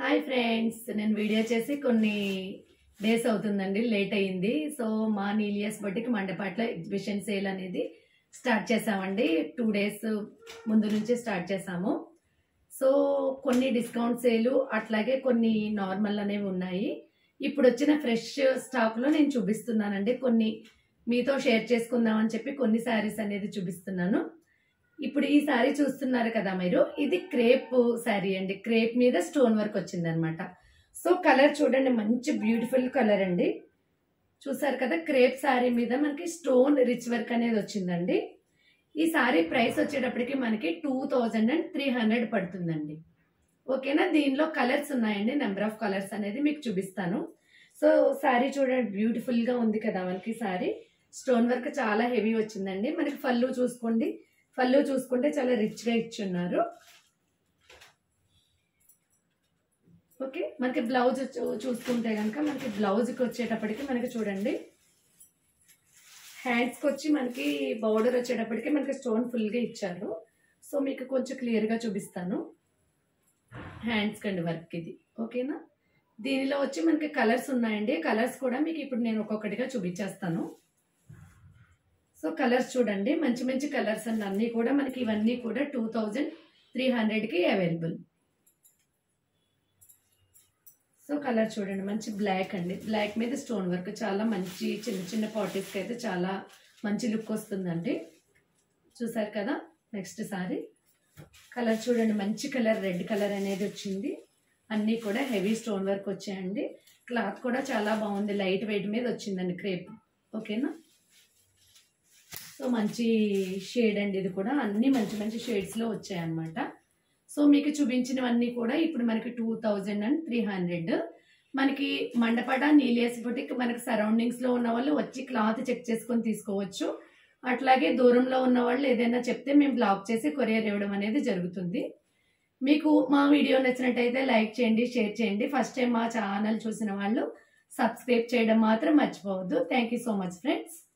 hi friends నేను video చేసి కొన్ని డేస్ అవుతుందండి లేట్ అయ్యింది సో మా నీలియస్ బట్టికి మండపాట్లో ఎగ్జిబిషన్ సేల్ అనేది స్టార్ట్ చేసామండి టూ డేస్ ముందు నుంచి స్టార్ట్ చేసాము సో కొన్ని డిస్కౌంట్ సేలు అట్లాగే కొన్ని నార్మల్ అనేవి ఉన్నాయి ఇప్పుడు వచ్చిన ఫ్రెష్ స్టాక్లో నేను చూపిస్తున్నానండి కొన్ని మీతో షేర్ చేసుకుందామని చెప్పి కొన్ని శారీస్ అనేది చూపిస్తున్నాను ఇప్పుడు ఈ శారీ చూస్తున్నారు కదా మీరు ఇది క్రేప్ శారీ అండి క్రేప్ మీద స్టోన్ వర్క్ వచ్చింది అనమాట సో కలర్ చూడండి మంచి బ్యూటిఫుల్ కలర్ అండి చూసారు కదా క్రేప్ శారీ మీద మనకి స్టోన్ రిచ్ వర్క్ అనేది వచ్చిందండి ఈ శారీ ప్రైస్ వచ్చేటప్పటికి మనకి two thousand and three hundred పడుతుందండి ఓకేనా దీనిలో కలర్స్ ఉన్నాయండి నెంబర్ ఆఫ్ కలర్స్ అనేది మీకు చూపిస్తాను సో శారీ చూడండి బ్యూటిఫుల్గా ఉంది కదా మనకి శారీ స్టోన్ వర్క్ చాలా హెవీ వచ్చిందండి మనకి పళ్ళు చూసుకోండి పళ్ళు చూసుకుంటే చాలా రిచ్గా ఇచ్చున్నారు ఓకే మనకి బ్లౌజ్ చూ- చూసుకుంటే కనుక మనకి బ్లౌజ్కి వచ్చేటప్పటికి మనకి చూడండి హ్యాండ్స్కి వచ్చి మనకి బౌడర్ వచ్చేటప్పటికి మనకి స్టోన్ ఫుల్గా ఇచ్చారు సో మీకు కొంచెం క్లియర్గా చూపిస్తాను హ్యాండ్స్ కండి వర్క్ ఇది ఓకేనా దీనిలో వచ్చి మనకి కలర్స్ ఉన్నాయండి కలర్స్ కూడా మీకు ఇప్పుడు నేను ఒక్కొక్కటిగా చూపించేస్తాను సో కలర్స్ చూడండి మంచి మంచి కలర్స్ అండి అన్నీ కూడా మనకి ఇవన్నీ కూడా టూ థౌజండ్ త్రీ హండ్రెడ్కి అవైలబుల్ సో కలర్ చూడండి మంచి బ్లాక్ అండి బ్లాక్ మీద స్టోన్ వర్క్ చాలా మంచి చిన్న చిన్న పార్టీస్కి అయితే చాలా మంచి లుక్ వస్తుందండి చూసారు కదా నెక్స్ట్ సారీ కలర్ చూడండి మంచి కలర్ రెడ్ కలర్ అనేది వచ్చింది అన్నీ కూడా హెవీ స్టోన్ వర్క్ వచ్చాయండి క్లాత్ కూడా చాలా బాగుంది లైట్ వెయిట్ మీద వచ్చిందండి క్రేప్ ఓకేనా సో మంచి షేడ్ అండి ఇది కూడా అన్ని మంచి మంచి షేడ్స్లో వచ్చాయన్నమాట సో మీకు చూపించినవన్నీ కూడా ఇప్పుడు మనకి two thousand and three hundred మనకి మండపడ నీలియస్ బుటిక్ మనకి సరౌండింగ్స్లో ఉన్న వాళ్ళు వచ్చి క్లాత్ చెక్ చేసుకొని తీసుకోవచ్చు అట్లాగే దూరంలో ఉన్న వాళ్ళు ఏదైనా చెప్తే మేము బ్లాక్ చేసి కొరియర్ ఇవ్వడం అనేది జరుగుతుంది మీకు మా వీడియో నచ్చినట్టయితే లైక్ చేయండి షేర్ చేయండి ఫస్ట్ టైం మా ఛానల్ చూసిన వాళ్ళు సబ్స్క్రైబ్ చేయడం మాత్రం మర్చిపోవద్దు thank you so much friends